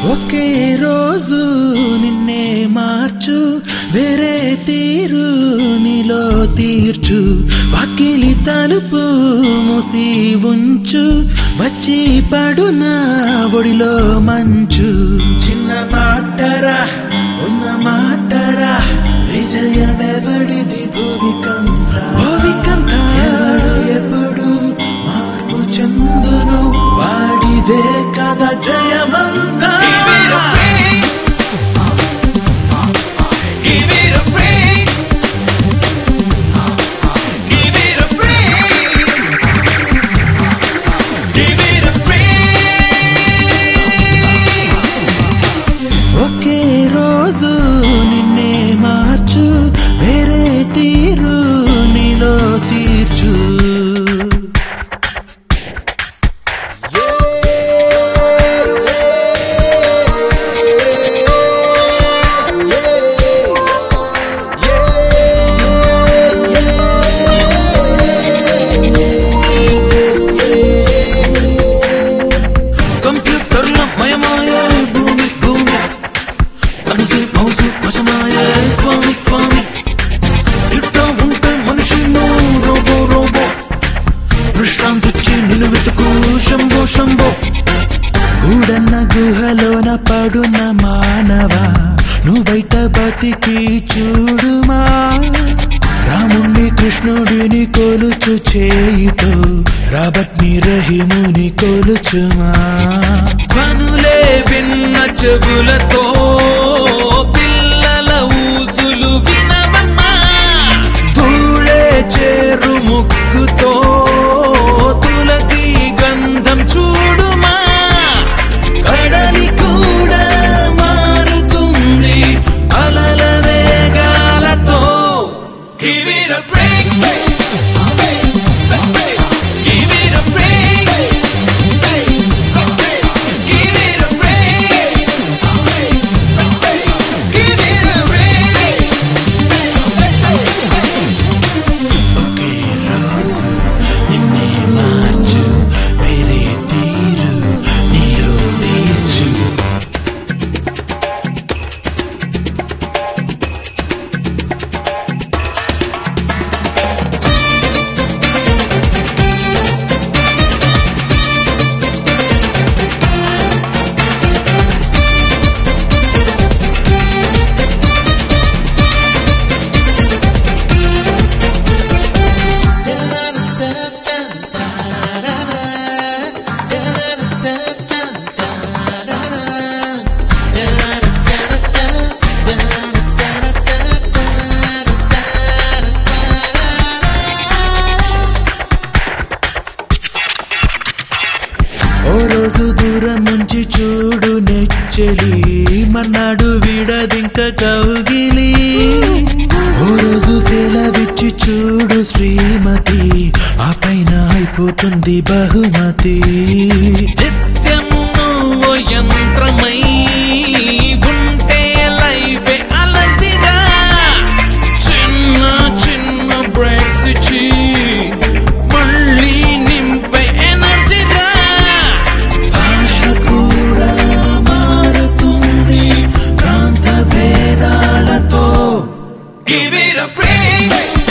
ఒకే రోజు నిన్నే మార్చు వేరే తీరు నీలో తీర్చు వాకిలి తలుపు మూసి ఉంచు వచ్చి పడున ఒడిలో మంచు చిన్న మాటరా ఉన్న మాటరా విజయమెవడిది భూవికంత భూవికంత ఎవడు ఎప్పుడు మార్పు చెందును వాడిదే కదా జయమంతా Give it a break. Give it a break. Give it a break. ఒకే రోజు నిన్నే మార్చు వేరే తీరు నీలో తీర్చు కంప్యూటర్ల మయమాయే భూమి భూమి కనిసే మౌసు వశమాయే స్వామి స్వామి ఇట్టా ఉంటే మనిషి రోబో రోబో విశ్రాంతిచ్చి నిన్ను వెతుకు శంభో శంభో ఊడన్న గుహలోన పడున్న మానవ నువ్వు బయట బతికి చూడుమా రాముణ్ణి కృష్ణుడిని కొలుచు చేయితో రాబట్ని రహిముని కొలుచుమా కనులే విన్న చెవులతో పిల్లల ఊసులు వినవమ్మా ధూళే చేరు ముక్కుతో తులసి గంధం చూడుమా కడలి కూడా మారుతుంది అలల వేగాలతో Give it a break. Give it a break. Give it a break. Give it a break. ఒకే రోజు నిన్నే మార్చు వేరే తీరు నీలో తీర్చు ఓ రోజు దూరం నుంచి చూడు నెచ్చలి మర్నాడు విడదింక కౌగిలి ఓ రోజు సెలవిచ్చి చూడు శ్రీమతి ఆ పైన అయిపోతుంది బహుమతి నిత్యం నువ్వు యంత్రమై ఉంటే లైఫ్ అలర్జీగా చిన్న చిన్న బ్రేక్స్ ఇచ్చి మళ్ళీ నింపే ఎనర్జీగా భాష కూడా మారుతుంది ప్రాంత భేదాలతో Give it a break.